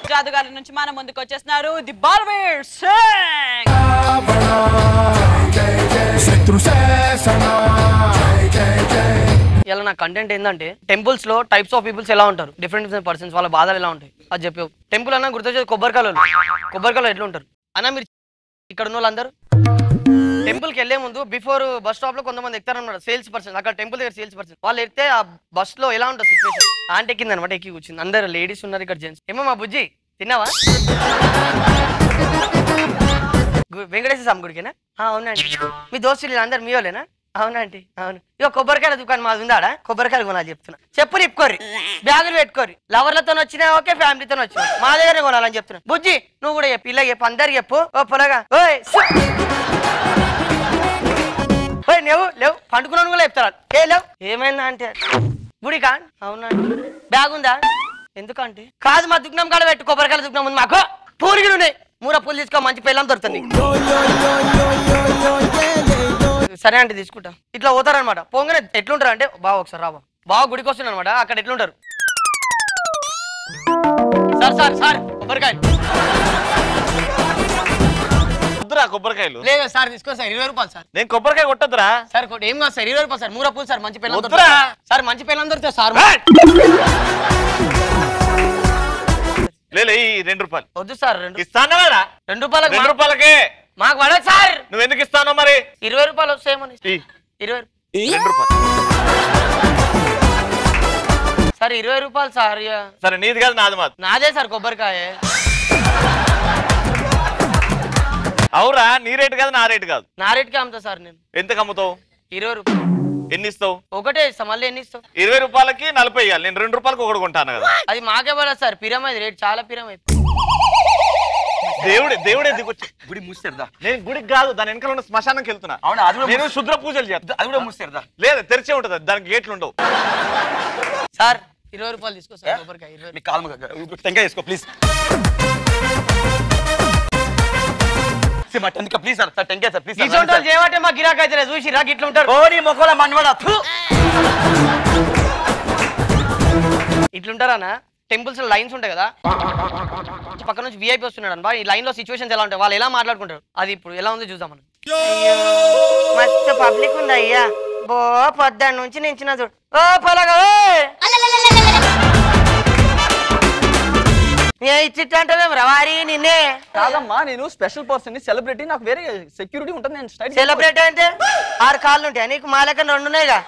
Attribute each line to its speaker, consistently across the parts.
Speaker 1: జాదుగారి నుంచి మన ముందుకు వచ్చేస్తున్నారు ది బాల్వీర్ సింగ్
Speaker 2: శత్రు శాసన
Speaker 3: ఇలా నా కంటెంట్ ఏంటంటే టెంపుల్స్ లో టైప్స్ ఆఫ్ పీపుల్స్ ఎలా ఉంటారు డిఫరెంట్ డిఫరెంట్ పర్సన్స్ వాళ్ళ బాధలు ఎలా ఉంటాయి అది చెప్పావు టెంపుల్ అన్న గుర్తొచ్చేది కొబ్బరికాయలు కొబ్బరికాయలు ఎట్లా ఉంటారు అన్న మీరు ఇక్కడ ఉన్న వాళ్ళందరూ టెంపుల్ కి వెళ్లే ముందు బిఫోర్ బస్ స్టాప్ లో కొంతమంది ఎక్కుతారన్నమాట సేల్స్ పర్సన్ అక్కడ టెంపుల్ దగ్గర సేల్స్ పర్సన్ వాళ్ళు ఎక్కితే ఆ బస్ లో ఎలా ఉంటుంది సిచ్యువేషన్ ఆంటీ ఎక్కింది అనమాట ఎక్కి కూర్చుంది అందరు లేడీస్ ఉన్నారు ఇక్కడ జెంట్స్ ఏమో మా బుజ్జి తిన్నావా గు- వెంకటేశ్వర స్వామి గుడికేనా ఆ, అవునండి మీ దోస్తులు అందరు మీ వాళ్ళేనా అవునండి అవును ఇక కొబ్బరికాయల దుకాణం మాది ఉందాడా కొబ్బరికాయలు కొనాలి చెప్తున్నా చెప్పులు ఇప్పుకోరి బ్యాగులు పెట్టుకోరి లవర్లతో వచ్చినా ఓకే ఫ్యామిలీతో వచ్చినా మా దగ్గర కొనాలని చెప్తున్నా బుజ్జి నువ్వు కూడా చెప్పు ఇలా చెప్పు అందరికి చెప్పు ఓ పొలగా ఓయ్ సు. ఓయ్ లేవు లేవు పండుకున్నాను కూడా చెప్తారా ఏ లేవు ఏమైందా అంటే గుడికా అవునండి బ్యాగ్ ఉందా ఎందుకంటే కాదు మా దుగ్నం కాడ పెట్టు కొబ్బరికాయల దుగ్నం ఉంది మాకు పూరిగిలు ఉన్నాయి మూర పూలు తీసుకో మంచి పెళ్ళం దొరుకుతుంది సరే అంటే తీసుకుంటా ఇట్లా పోతారనమాట పోగానే ఎట్లుంటారు అంటే బావ ఒకసారి రాబా బావ గుడికి వస్తున్నాడు అనమాట అక్కడ ఎట్లుంటారు సార్ సార్ సార్ కొబ్బరికాయలు
Speaker 4: వద్దురా కొబ్బరికాయలు
Speaker 3: లేదు సార్ తీసుకో సార్ ఇరవై రూపాయలు సార్
Speaker 4: నేను కొబ్బరికాయ కొట్టద్దురా
Speaker 3: సార్ కొట్టి ఏం కాదు సార్ ఇరవై రూపాయలు సార్ మూర పూలు సార్ మంచి పెళ్ళం
Speaker 4: వద్దురా.
Speaker 3: దొరుకుతుంది సార్ మంచి పెళ్ళం దొరుకుతుంది సార్
Speaker 4: లేలే ఈ రెండు రూపాయలు
Speaker 3: వద్దు సార్ రెండు
Speaker 4: ఇస్తాను కదా
Speaker 3: రెండు రూపాయలకు
Speaker 4: రెండు
Speaker 3: మా-
Speaker 4: రూపాయలకే
Speaker 3: మాకు పడదు సార్
Speaker 4: నువ్వు ఎందుకు ఇస్తానో మరి
Speaker 3: ఇరవై రూపాయలు వస్తాయేమని
Speaker 4: ఈ
Speaker 3: ఇరవై
Speaker 4: రెండు రూపాయలు
Speaker 3: సార్ ఇరవై రూపాయలు సార్ ఇక.
Speaker 4: సరే నీది కాదు నాది మాది
Speaker 3: నాదే సార్ కొబ్బరికాయ
Speaker 4: అవురా నీ రేటు కాదు నా రేటు కాదు
Speaker 3: నా రేట్కి అమ్ముతా సార్ నేను
Speaker 4: ఎంతకు అమ్ముతావు
Speaker 3: ఇరవై రూపాయలు
Speaker 4: ఎన్ని ఇస్తావు
Speaker 3: ఒకటే ఇస్తా మళ్ళీ ఎన్ని ఇస్తావు
Speaker 4: ఇరవై రూపాయలకి నలభై ఇవ్వాలి నేను రెండు రూపాయలకి ఒకటి కొంటాను కదా
Speaker 3: అది మాకే పడదు సార్ పిరమైంది రేట్ చాలా పిరమైంది
Speaker 4: దేవుడే దేవుడే దిగొచ్చు
Speaker 5: గుడి మూసేరుదా
Speaker 4: నేను గుడికి కాదు దాని వెనకాల ఉన్న శ్మశానంకి వెళ్తున్నా
Speaker 5: అవునా అది కూడా
Speaker 4: నేను
Speaker 5: మూసి-
Speaker 4: శుద్ర పూజలు చేస్తా
Speaker 5: అది కూడా మూసేరుదా
Speaker 4: లేదు తెరిచే ఉంటది దానికి గేట్లు ఉండవు
Speaker 3: సార్ ఇరవై రూపాయలు తీసుకో సార్ కొబ్బరికాయ ఇరవై
Speaker 5: మీ కాలు టెంకాయ వేసుకో ప్లీజ్ మా టెంకాయ ప్లీజ్ సార్ సార్ టెంకాయ సార్ ప్లీజ్
Speaker 3: ఇటువంటి వాళ్ళు చేయమంటే మా గిరాకీ అయితే చూసి రాకి ఇట్లా ఉంటారు
Speaker 5: ఓ నీ మొక్కల మనవాడ
Speaker 3: ఇట్లుంటారనా టెంపుల్స్ లో లైన్స్ ఉంటాయి కదా పక్క నుంచి విఐపి వస్తున్నాడు అనబా ఈ లైన్ లో సిచ్యువేషన్స్ ఎలా ఉంటాయి వాళ్ళు ఎలా మాట్లాడుకుంటారు అది ఇప్పుడు ఎలా ఉందో చూద్దాం మనం మస్తు పబ్లిక్ ఉంది అయ్యా బో పొద్దున్న నుంచి నించిన చూడు ఓ పొలగా ఇచ్చిట్టంటే రవారి నిన్నే
Speaker 6: కాదమ్మా నేను స్పెషల్ పర్సన్ సెలబ్రిటీ నాకు వేరే సెక్యూరిటీ ఉంటుంది నేను స్టైల్
Speaker 3: సెలబ్రేట్ అంటే ఆరు కాళ్ళు ఉంటాయి నీకు మా లెక్కన రెండు ఉన్నాయిగా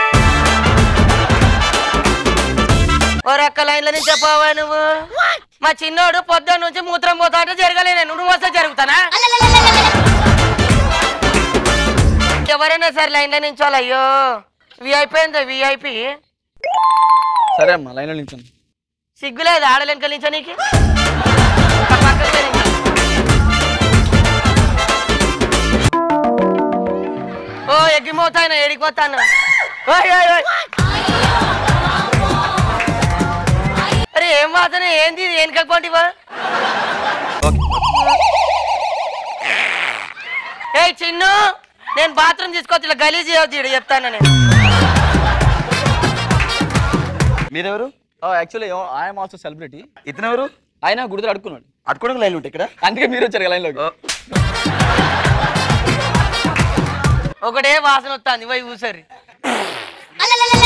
Speaker 3: ఓ రక్క లైన్ల నుంచి చెప్పావా నువ్వు మా చిన్నోడు పొద్దున్న నుంచి మూత్రం పోతా అంటే జరగలే నేను నువ్వు వస్తే జరుగుతానా ఎవరైనా సరే లైన్లో నించోవాలి అయ్యో విఐపి ఏందో విఐపి
Speaker 6: సరే అమ్మా లైన్లో నిల్చోండి
Speaker 3: సిగ్గులేదు ఆడలేనుక నించో నీకు ఆ పక్కకు పోయి నించో. ఓ ఎగ్గిపోతాను ఎడిగిపోతాను ఓయ్ ఓయ్ ఓయ్ అరే ఏం వాసన ఏంది ఇది వెనకకు పోంటివా ఏ చిన్ను నేను బాత్రూమ్ తీసుకోవచ్చు ఇలా గలీజ్ చేయొద్దు ఈడ చెప్తాను నేను
Speaker 5: మీరెవరు
Speaker 6: యాక్చువల్లీ ఐఎమ్ ఆల్సో సెలబ్రిటీ
Speaker 5: ఇతను ఎవరు
Speaker 6: ఆయన గుడితో అడుక్కున్నాడు
Speaker 5: అట్టుకోవడం లైన్లు ఉంటాయి ఇక్కడ
Speaker 6: అందుకే మీరు వచ్చారు లైన్లోకి
Speaker 3: ఒకటే వాసన వస్తుంది పోయి కూసరి